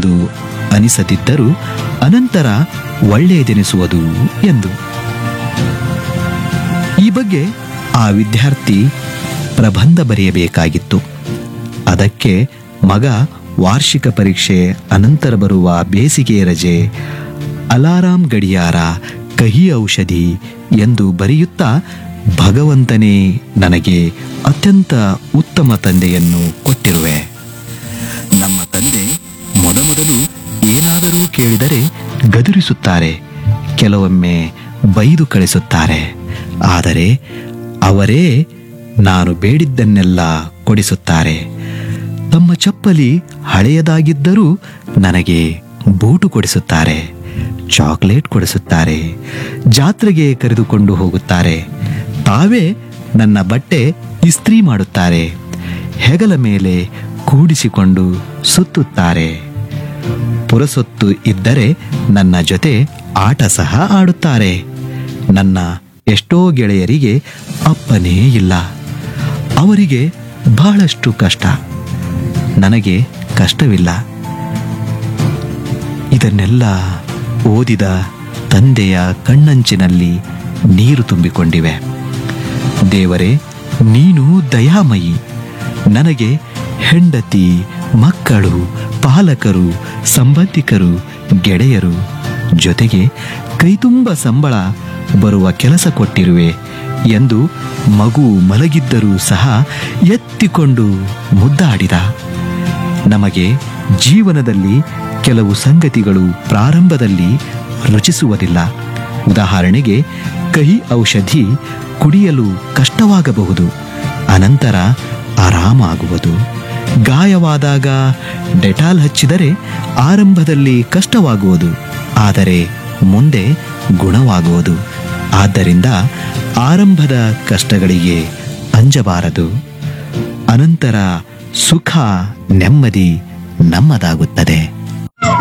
ಎಂದು ಅನಿಸದಿದ್ದರೂ ಅನಂತರ ಒಳ್ಳೆಯದೆನಿಸುವುದು ಎಂದು ಈ ಬಗ್ಗೆ ಆ ವಿದ್ಯಾರ್ಥಿ ಪ್ರಬಂಧ ಬರೆಯಬೇಕಾಗಿತ್ತು ಅದಕ್ಕೆ ಮಗ ವಾರ್ಷಿಕ ಪರೀಕ್ಷೆ ಅನಂತರ ಬರುವ ಬೇಸಿಗೆ ರಜೆ ಅಲಾರಾಂ ಗಡಿಯಾರ ಕಹಿ ಔಷಧಿ ಎಂದು ಬರೆಯುತ್ತಾ ಭಗವಂತನೇ ನನಗೆ ಅತ್ಯಂತ ಉತ್ತಮ ತಂದೆಯನ್ನು ಕೊಟ್ಟಿರುವೆ ನಮ್ಮ ತಂದೆ ಮೊದಮೊದಲು ಏನಾದರೂ ಕೇಳಿದರೆ ಗದುರಿಸುತ್ತಾರೆ ಕೆಲವೊಮ್ಮೆ ಬೈದು ಕಳಿಸುತ್ತಾರೆ ಆದರೆ ಅವರೇ ನಾನು ಬೇಡಿದ್ದನ್ನೆಲ್ಲ ಕೊಡಿಸುತ್ತಾರೆ ತಮ್ಮ ಚಪ್ಪಲಿ ಹಳೆಯದಾಗಿದ್ದರೂ ನನಗೆ ಬೂಟು ಕೊಡಿಸುತ್ತಾರೆ ಚಾಕ್ಲೇಟ್ ಕೊಡಿಸುತ್ತಾರೆ ಜಾತ್ರೆಗೆ ಕರೆದುಕೊಂಡು ಹೋಗುತ್ತಾರೆ ತಾವೇ ನನ್ನ ಬಟ್ಟೆ ಇಸ್ತ್ರಿ ಮಾಡುತ್ತಾರೆ ಹೆಗಲ ಮೇಲೆ ಕೂಡಿಸಿಕೊಂಡು ಸುತ್ತುತ್ತಾರೆ ಪುರಸೊತ್ತು ಇದ್ದರೆ ನನ್ನ ಜೊತೆ ಆಟ ಸಹ ಆಡುತ್ತಾರೆ ನನ್ನ ಎಷ್ಟೋ ಗೆಳೆಯರಿಗೆ ಅಪ್ಪನೇ ಇಲ್ಲ ಅವರಿಗೆ ಬಹಳಷ್ಟು ಕಷ್ಟ ನನಗೆ ಕಷ್ಟವಿಲ್ಲ ಇದನ್ನೆಲ್ಲ ಓದಿದ ತಂದೆಯ ಕಣ್ಣಂಚಿನಲ್ಲಿ ನೀರು ತುಂಬಿಕೊಂಡಿವೆ ದೇವರೇ ನೀನು ದಯಾಮಯಿ ನನಗೆ ಹೆಂಡತಿ ಮಕ್ಕಳು ಪಾಲಕರು ಸಂಬಂಧಿಕರು ಗೆಳೆಯರು ಜೊತೆಗೆ ಕೈತುಂಬ ಸಂಬಳ ಬರುವ ಕೆಲಸ ಕೊಟ್ಟಿರುವೆ ಎಂದು ಮಗು ಮಲಗಿದ್ದರೂ ಸಹ ಎತ್ತಿಕೊಂಡು ಮುದ್ದಾಡಿದ ನಮಗೆ ಜೀವನದಲ್ಲಿ ಕೆಲವು ಸಂಗತಿಗಳು ಪ್ರಾರಂಭದಲ್ಲಿ ರುಚಿಸುವುದಿಲ್ಲ ಉದಾಹರಣೆಗೆ ಕಹಿ ಔಷಧಿ ಕುಡಿಯಲು ಕಷ್ಟವಾಗಬಹುದು ಅನಂತರ ಆರಾಮಾಗುವುದು ಗಾಯವಾದಾಗ ಡೆಟಾಲ್ ಹಚ್ಚಿದರೆ ಆರಂಭದಲ್ಲಿ ಕಷ್ಟವಾಗುವುದು ಆದರೆ ಮುಂದೆ ಗುಣವಾಗುವುದು ಆದ್ದರಿಂದ ಆರಂಭದ ಕಷ್ಟಗಳಿಗೆ ಅಂಜಬಾರದು ಅನಂತರ ಸುಖ ನೆಮ್ಮದಿ ನಮ್ಮದಾಗುತ್ತದೆ